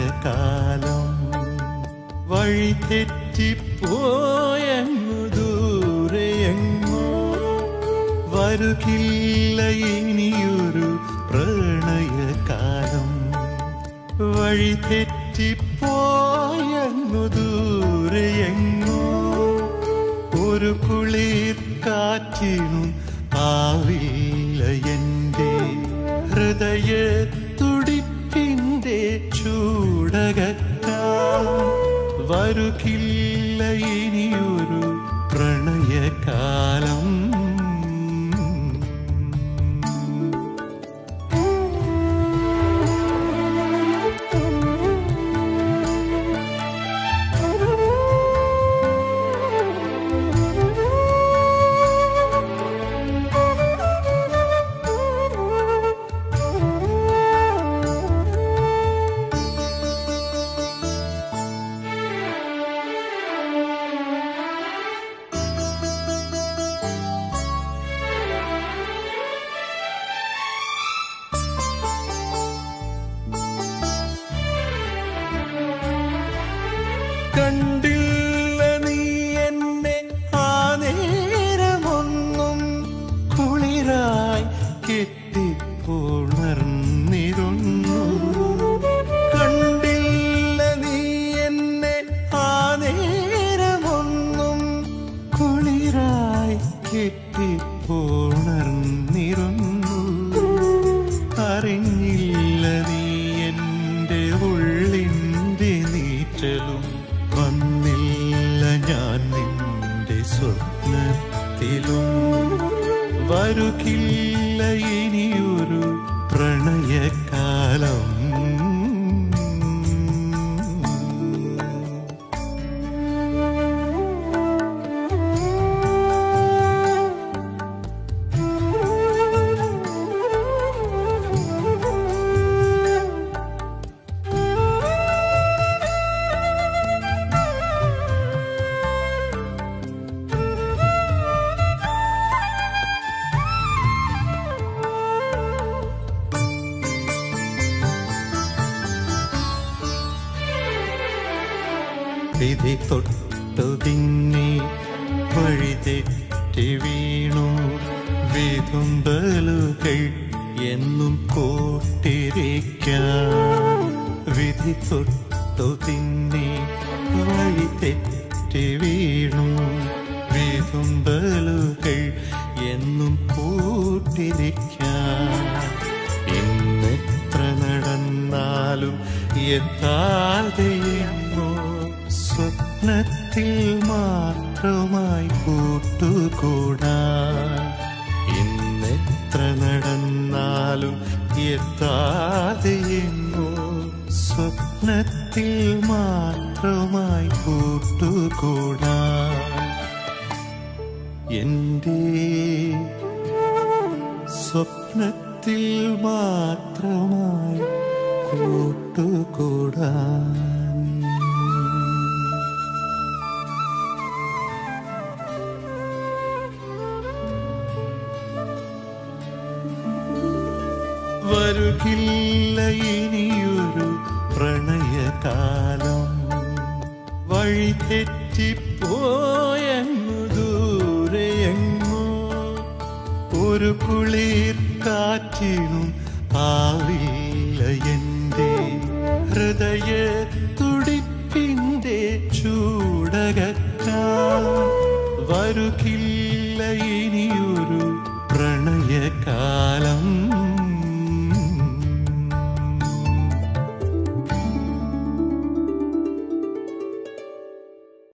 പ്രണയകാലം വഴി തെറ്റിപ്പോയങ്ങു ദൂരെയെങ്ങോ വരുകില്ല ഇനിയൊരു പ്രണയകാലം വഴി തെറ്റിപ്പോയങ്ങു ദൂരെയെങ്ങോ ഒരു കുളിർ കാറ്റിനും ആവില്ല എൻ്റെ ഹൃദയ തുടിപ്പിൻ്റെ ചൂടകത്താൽ വരുകില്ല ഇനിയൊരു പ്രണയകാലം കണ്ടില്ല നീ എന്നെ ആ നേരമൊന്നും കുളിരായി കെട്ടിപ്പുണർന്നിരുന്നു കണ്ടില്ല നീ എന്നെ ആ നേരമൊന്നും കുളിരായി കെട്ടിപ്പുണർന്നിരുന്നു അറിഞ്ഞില്ല നീ എൻ്റെ ഉള്ളിൻ്റെ നീറ്റലും വന്നില്ല ഞാൻ നിന്റെ സ്വപ്നത്തിലും വരുകില്ല ഇനിയൊരു പ്രണയകാലം വിധി തൊട്ടു തിന്നി വഴി തെറ്റി വീണു വിതുമ്പലുകൾ എന്നും കൂട്ടിരിക്കാം വിധി തൊട്ടു തിന്നി വഴി തെറ്റി വീണു വിതുമ്പലുകൾ എന്നും കൂട്ടിരിക്കാം ഇന്നെത്ര നടന്നാലും എത്താതെ എങ്ങോ സ്വപ്നത്തിൽ മാത്രമായി കൂട്ടുകൂടാൻ ഇന്നെത്ര നടന്നാലും എത്താതെ എങ്ങോ സ്വപ്നത്തിൽ മാത്രമായി കൂട്ടുകൂടാൻ എൻ്റെ സ്വപ്നത്തിൽ മാത്രമായി കൂട്ടുകൂടാൻ വരുകില്ല ഇനിയൊരു പ്രണയകാലം വഴി തെറ്റിപ്പോയങ്ങു ദൂരെയെങ്ങോ ഒരു കുളിർ കാറ്റിനും ആവില്ല എൻ്റെ ഹൃദയ തുടിപ്പിൻ്റെ ചൂടകത്താൽ വരുകില്ല ഇനിയൊരു പ്രണയകാലം